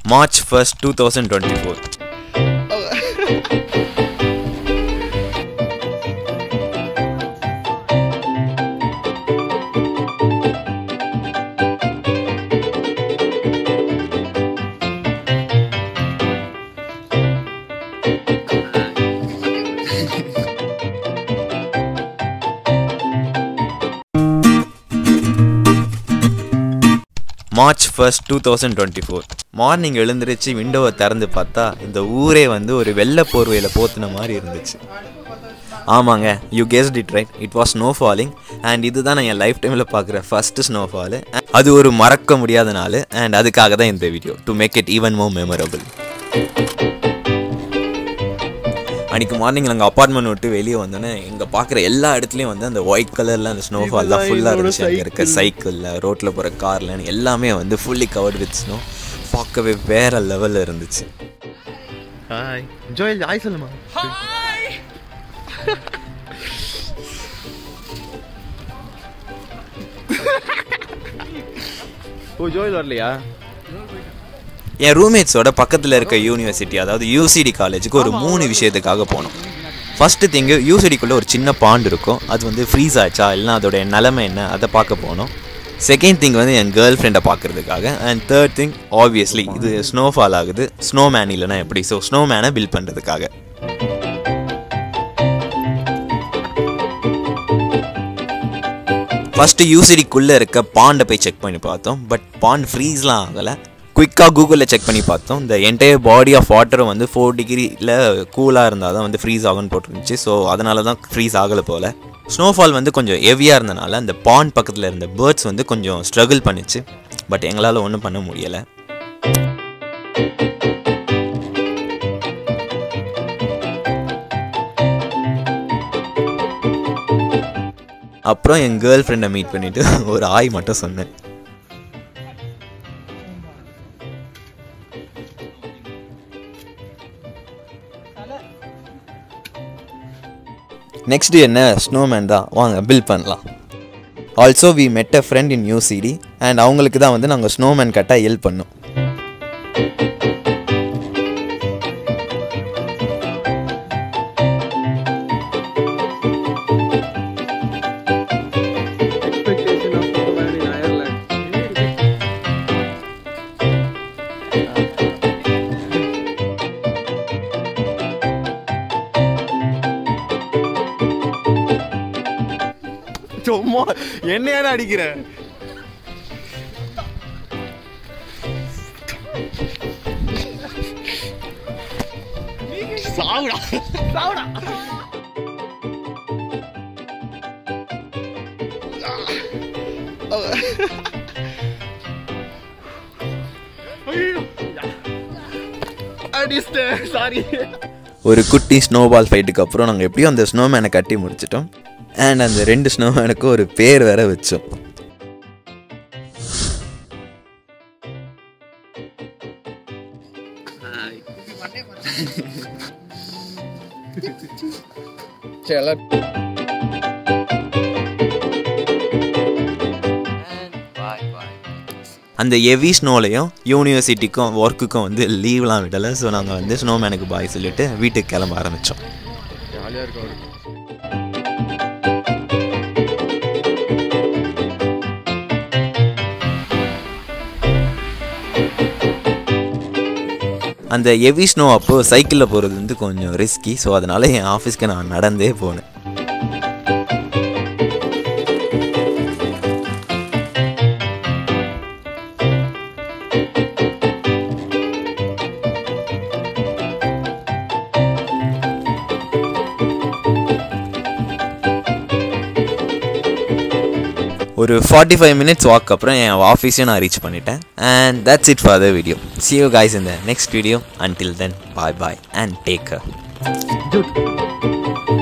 March first two thousand twenty four March first two thousand twenty four morning எழுந்திரிச்சு விண்டோவை திறந்து பார்த்தா இந்த ஊரே வந்து ஒரு வெள்ளை போர்வையில் போத்துன மாதிரி இருந்துச்சு ஆமாங்க you guessed it right it was snow falling and இதுதான் நான் என் லைஃப் டைமில் பார்க்குற ஃபஸ்ட்டு ஸ்னோ ஃபாலு அது ஒரு மறக்க முடியாத நாள் அண்ட் அதுக்காக தான் இந்த video to make it even more memorable அன்றைக்கி மார்னிங் நாங்கள் அப்பார்ட்மெண்ட் விட்டு வெளியே வந்தோன்னே இங்கே பார்க்குற எல்லா இடத்துலையும் வந்து அந்த ஒயிட் கலரில் அந்த ஸ்னோஃபால் தான் ஃபுல்லாக இருந்துச்சு அங்கே இருக்க சைக்கிளில் ரோட்டில் போகிற காரில் எல்லாமே வந்து ஃபுல்லி கவர்ட் வித் ஸ்னோ பார்க்கவே வேறு லெவலில் இருந்துச்சு ஹாய் ஜோயல் ஹாய் சொல்லுமா ஓ ஜோயல் வரலையா என் ரூம்மேட்ஸோட பக்கத்தில் இருக்க யூனிவர்சிட்டி அதாவது யூசிடி காலேஜுக்கு ஒரு மூணு விஷயத்துக்காக போனோம் ஃபஸ்ட்டு திங்கு யூசிடிக்குள்ளே ஒரு சின்ன பாண்ட் இருக்கும் அது வந்து ஃப்ரீஸ் ஆச்சா இல்லைனா அதோடைய நிலமை என்ன அதை பார்க்க போனோம் செகண்ட் திங் வந்து என் கேர்ள் ஃப்ரெண்டை பார்க்குறதுக்காக அண்ட் தேர்ட் திங் ஆப்வியஸ்லி இது ஸ்னோஃபால் ஆகுது ஸ்னோமேன் இல்லைனா எப்படி ஸோ ஸ்னோமேனை பில்ட் பண்ணுறதுக்காக ஃபஸ்ட்டு யூசிடிக்குள்ளே இருக்க பாண்டை போய் செக் பண்ணி பார்த்தோம் பட் பாண்ட் ஃப்ரீஸ்லாம் ஆகலை குயிக்காக கூகுளில் செக் பண்ணி பார்த்தோம் இந்த என்டையர் பாடி ஆஃப் வாட்டரும் வந்து ஃபோர் டிகிரியில் கூலாக இருந்தால் தான் வந்து ஃப்ரீஸ் ஆகும்னு போட்டுருந்துச்சு ஸோ அதனால தான் ஃப்ரீஸ் ஆகலை போல் ஸ்னோஃபால் வந்து கொஞ்சம் ஹெவியாக இருந்தனால அந்த பாண்ட் பக்கத்தில் இருந்த பேர்ட்ஸ் வந்து கொஞ்சம் ஸ்ட்ரகிள் பண்ணிச்சு பட் எங்களால் ஒன்றும் பண்ண முடியலை அப்புறம் என் கேர்ள் ஃப்ரெண்டை மீட் பண்ணிவிட்டு ஒரு ஆய் மட்டும் சொன்னேன் நெக்ஸ்ட் என்ன ஸ்னோமேன் தான் வாங்க பில் பண்ணலாம் also we met a friend in UCD and அவங்களுக்கு தான் வந்து நாங்கள் ஸ்னோமேன் கட்டாக ஹெல்ப் பண்ணோம் expectation of football in Ireland சும்மா என்னையான அடிக்கிற சாவுடா சாவுடா ஐயோ அடிச்சிட்டேன் சாரி ஒரு குட்டி ஸ்னோபால் ஃபைட்டுக்கு அப்புறம் நாங்கள் எப்படியும் அந்த ஸ்னோமேனை கட்டி முடிச்சிட்டோம் அண்ட் அந்த ரெண்டு ஸ்னோமேனுக்கு ஒரு பேர் வேற வச்சோம் அந்த ஹெவி ஸ்னோலையும் யூனிவர்சிட்டிக்கும் ஒர்க்குக்கும் வந்து லீவ்லாம் விடலை ஸோ நாங்கள் வந்து ஸ்னோமேனுக்கு பாய் சொல்லிட்டு வீட்டுக்கு கிளம்ப ஆரம்பித்தோம் ஜாலியாக இருக்கும் அவருக்கு அந்த ஹெவி ஸ்னோ அப்போ சைக்கிளில் போகிறது வந்து கொஞ்சம் ரிஸ்கி ஸோ அதனால என் ஆஃபீஸ்க்கு நான் நடந்தே போனேன் ஒரு ஃபார்ட்டி ஃபைவ் மினிட்ஸ் வாக் அப்புறம் என் ஆஃபீஸையும் நான் ரீச் பண்ணிட்டேன் and that's it for the video see you guys in the next video until then bye bye and take care Dude.